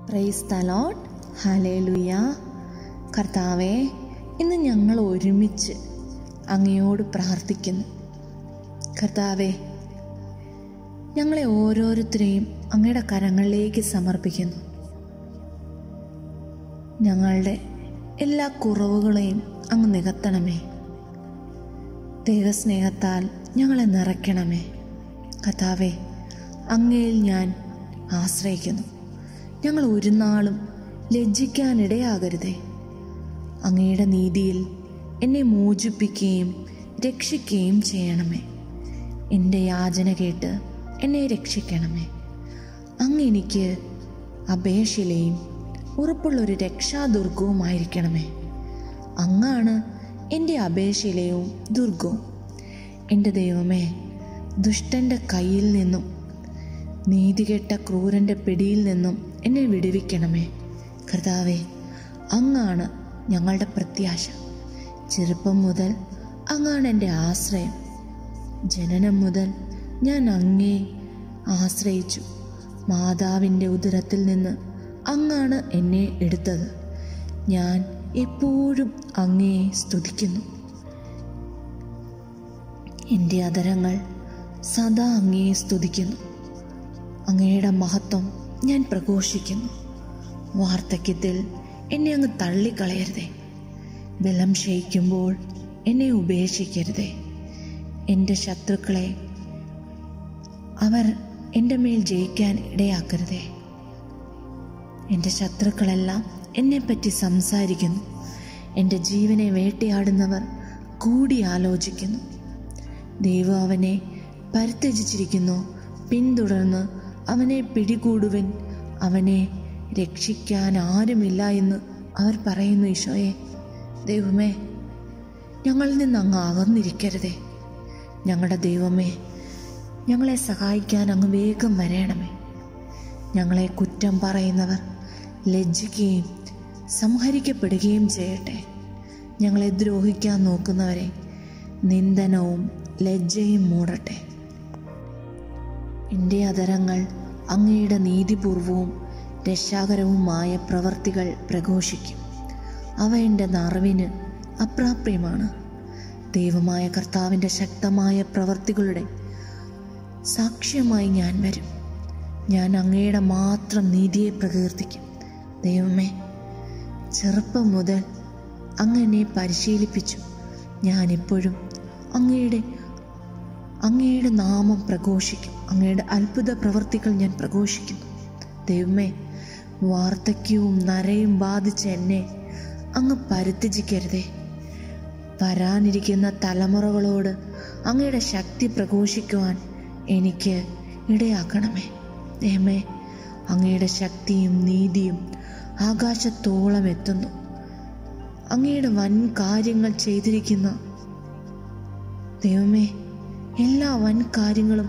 price തലോട്ട് hallelujah കർത്താവെ ഇന്ന് ഞങ്ങൾ ഒരുമിച്ച് അങ്ങയോട് പ്രാർത്ഥിക്കുന്നു കർത്താവെ ഞങ്ങളെ ഓരോരുത്തരെയും അങ്ങയുടെ കരങ്ങളിലേക്ക് സമർപ്പിക്കുന്നു ഞങ്ങളുടെ എല്ലാ കുറവുകളെയും അങ്ങ് നികത്തണമേ ദൈവസ്നേഹത്താൽ ഞങ്ങളെ നിറയ്ക്കണമേ കർത്താവെ അങ്ങയിൽ ഞാൻ ആശ്രയിക്കുന്നു ഞങ്ങൾ ഒരു നാളും ലജ്ജിക്കാനിടയാകരുതേ അങ്ങയുടെ നീതിയിൽ എന്നെ മോചിപ്പിക്കുകയും രക്ഷിക്കുകയും ചെയ്യണമേ എൻ്റെ യാചന കേട്ട് എന്നെ രക്ഷിക്കണമേ അങ്ങ് എനിക്ക് അപേക്ഷയിലെയും ഉറപ്പുള്ളൊരു രക്ഷാദുർഗവുമായിരിക്കണമേ അങ്ങാണ് എൻ്റെ അപേക്ഷയിലെയും ദുർഗവും എൻ്റെ ദൈവമേ ദുഷ്ടൻ്റെ കയ്യിൽ നിന്നും നീതികെട്ട ക്രൂരൻ്റെ പിടിയിൽ നിന്നും എന്നെ വിടുവിക്കണമേ കർത്താവേ അങ്ങാണ് ഞങ്ങളുടെ പ്രത്യാശ ചെറുപ്പം മുതൽ അങ്ങാണ് എൻ്റെ ആശ്രയം ജനനം മുതൽ ഞാൻ അങ്ങേ ആശ്രയിച്ചു മാതാവിൻ്റെ ഉദരത്തിൽ നിന്ന് അങ്ങാണ് എന്നെ എടുത്തത് ഞാൻ എപ്പോഴും അങ്ങയെ സ്തുതിക്കുന്നു എൻ്റെ അതരങ്ങൾ സദാ അങ്ങയെ സ്തുതിക്കുന്നു അങ്ങയുടെ മഹത്വം ഞാൻ പ്രഘോഷിക്കുന്നു വാർദ്ധക്യത്തിൽ എന്നെ അങ്ങ് തള്ളിക്കളയരുതേ ബലം ക്ഷയിക്കുമ്പോൾ എന്നെ ഉപേക്ഷിക്കരുതേ എൻ്റെ ശത്രുക്കളെ അവർ എൻ്റെ മേൽ ജയിക്കാൻ ഇടയാക്കരുതേ എൻ്റെ ശത്രുക്കളെല്ലാം എന്നെപ്പറ്റി സംസാരിക്കുന്നു എൻ്റെ ജീവനെ വേട്ടയാടുന്നവർ കൂടി ആലോചിക്കുന്നു ദൈവം അവനെ പരിത്യജിച്ചിരിക്കുന്നു പിന്തുടർന്ന് അവനെ പിടികൂടുവൻ അവനെ രക്ഷിക്കാൻ ആരുമില്ല എന്ന് അവർ പറയുന്നു ഈശോയെ ദൈവമേ ഞങ്ങളിൽ നിന്ന് അങ്ങ് അകന്നിരിക്കരുതേ ഞങ്ങളുടെ ദൈവമേ ഞങ്ങളെ സഹായിക്കാൻ അങ്ങ് വേഗം വരയണമേ ഞങ്ങളെ കുറ്റം പറയുന്നവർ ലജ്ജിക്കുകയും സംഹരിക്കപ്പെടുകയും ചെയ്യട്ടെ ഞങ്ങളെ ദ്രോഹിക്കാൻ നോക്കുന്നവരെ നിന്ദനവും ലജ്ജയും മൂടട്ടെ എൻ്റെ അതരങ്ങൾ അങ്ങയുടെ നീതിപൂർവവും രക്ഷാകരവുമായ പ്രവർത്തികൾ പ്രഘോഷിക്കും അവ എൻ്റെ നറവിന് അപ്രാപ്യമാണ് ദൈവമായ കർത്താവിൻ്റെ ശക്തമായ പ്രവർത്തികളുടെ സാക്ഷ്യമായി ഞാൻ വരും ഞാൻ അങ്ങയുടെ മാത്രം നീതിയെ പ്രകീർത്തിക്കും ദൈവമേ ചെറുപ്പം മുതൽ അങ്ങ് എന്നെ പരിശീലിപ്പിച്ചു ഞാനിപ്പോഴും അങ്ങയുടെ അങ്ങയുടെ നാമം പ്രഘോഷിക്കും അങ്ങയുടെ അത്ഭുത പ്രവർത്തികൾ ഞാൻ പ്രഘോഷിക്കുന്നു ദൈവമേ വാർദ്ധക്യവും നരയും ബാധിച്ച എന്നെ അങ്ങ് പരിത്യജിക്കരുതേ വരാനിരിക്കുന്ന തലമുറകളോട് അങ്ങയുടെ ശക്തി പ്രഘോഷിക്കുവാൻ എനിക്ക് ഇടയാക്കണമേ ദൈവമേ അങ്ങയുടെ ശക്തിയും നീതിയും ആകാശത്തോളം എത്തുന്നു അങ്ങയുടെ വൻ കാര്യങ്ങൾ ചെയ്തിരിക്കുന്ന ദൈവമേ എല്ലാ വൻ കാര്യങ്ങളും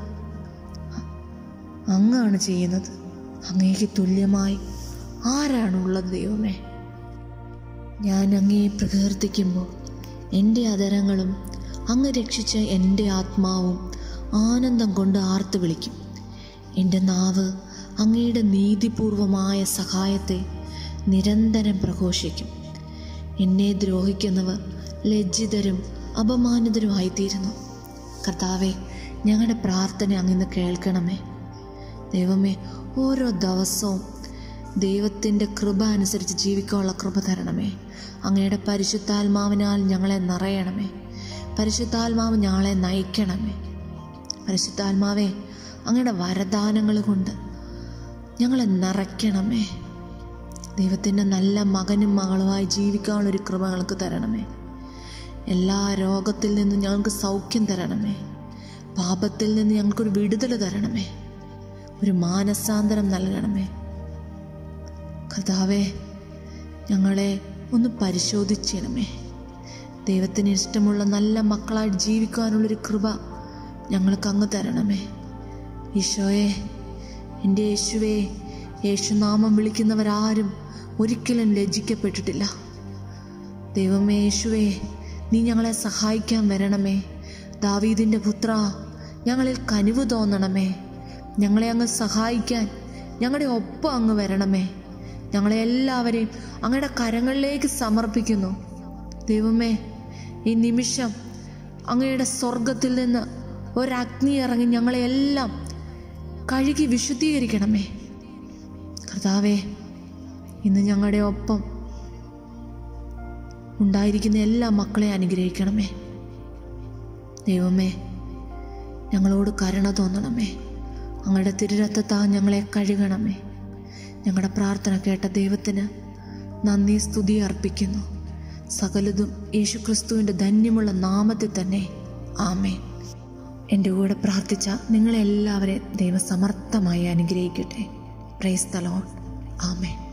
അങ്ങാണ് ചെയ്യുന്നത് അങ്ങേക്ക് തുല്യമായി ആരാണുള്ളത് ദൈവമേ ഞാൻ അങ്ങയെ പ്രകീർത്തിക്കുമ്പോൾ എൻ്റെ അതരങ്ങളും അങ്ങ് രക്ഷിച്ച എൻ്റെ ആത്മാവും ആനന്ദം കൊണ്ട് ആർത്ത് വിളിക്കും എൻ്റെ നാവ് അങ്ങയുടെ നീതിപൂർവമായ സഹായത്തെ നിരന്തരം പ്രഘോഷിക്കും എന്നെ ദ്രോഹിക്കുന്നവർ ലജ്ജിതരും അപമാനിതരുമായിത്തീരുന്നു കർത്താവെ ഞങ്ങളുടെ പ്രാർത്ഥന അങ്ങിന്ന് കേൾക്കണമേ ദൈവമേ ഓരോ ദിവസവും ദൈവത്തിൻ്റെ കൃപ അനുസരിച്ച് ജീവിക്കാനുള്ള കൃപ തരണമേ അങ്ങയുടെ പരിശുദ്ധാത്മാവിനാൽ ഞങ്ങളെ നിറയണമേ പരിശുദ്ധാത്മാവ് ഞങ്ങളെ നയിക്കണമേ പരിശുദ്ധാത്മാവേ അങ്ങയുടെ വരദാനങ്ങൾ കൊണ്ട് ഞങ്ങളെ നിറയ്ക്കണമേ ദൈവത്തിൻ്റെ നല്ല മകനും മകളുമായി ജീവിക്കാനുള്ളൊരു കൃപ ഞങ്ങൾക്ക് തരണമേ എല്ലാ രോഗത്തിൽ നിന്നും ഞങ്ങൾക്ക് സൗഖ്യം തരണമേ പാപത്തിൽ നിന്ന് ഞങ്ങൾക്കൊരു വിടുതൽ തരണമേ ഒരു മാനസാന്തരം നൽകണമേ കർത്താവേ ഞങ്ങളെ ഒന്ന് പരിശോധിച്ചിടമേ ദൈവത്തിന് ഇഷ്ടമുള്ള നല്ല മക്കളായിട്ട് ജീവിക്കാനുള്ളൊരു കൃപ ഞങ്ങൾക്ക് അങ്ങ് തരണമേ ഈശോയെ എൻ്റെ യേശുവേ യേശുനാമം വിളിക്കുന്നവരാരും ഒരിക്കലും ലജ്ജിക്കപ്പെട്ടിട്ടില്ല ദൈവമേ യേശുവേ നീ ഞങ്ങളെ സഹായിക്കാൻ വരണമേ ദാവീദിൻ്റെ പുത്ര ഞങ്ങളിൽ കനിവ് തോന്നണമേ ഞങ്ങളെ അങ്ങ് സഹായിക്കാൻ ഞങ്ങളുടെ ഒപ്പം അങ്ങ് വരണമേ ഞങ്ങളെ എല്ലാവരെയും അങ്ങയുടെ കരങ്ങളിലേക്ക് സമർപ്പിക്കുന്നു ദൈവമേ ഈ നിമിഷം അങ്ങയുടെ സ്വർഗത്തിൽ നിന്ന് ഒരഗ്നി ഇറങ്ങി ഞങ്ങളെ എല്ലാം കഴുകി വിശുദ്ധീകരിക്കണമേ കർത്താവേ ഇന്ന് ഞങ്ങളുടെ ഒപ്പം ഉണ്ടായിരിക്കുന്ന എല്ലാ മക്കളെ അനുഗ്രഹിക്കണമേ ദൈവമേ ഞങ്ങളോട് കരുണ തോന്നണമേ അങ്ങയുടെ തിരുരത്തത്താ ഞങ്ങളെ കഴുകണമേ ഞങ്ങളുടെ പ്രാർത്ഥന കേട്ട ദൈവത്തിന് നന്ദി സ്തുതി അർപ്പിക്കുന്നു സകലതും യേശുക്രിസ്തുവിൻ്റെ ധന്യമുള്ള നാമത്തിൽ തന്നെ ആമേ എൻ്റെ കൂടെ പ്രാർത്ഥിച്ച നിങ്ങളെല്ലാവരെയും ദൈവം സമർത്ഥമായി അനുഗ്രഹിക്കട്ടെ പ്രൈസ് തലോൺ ആമേ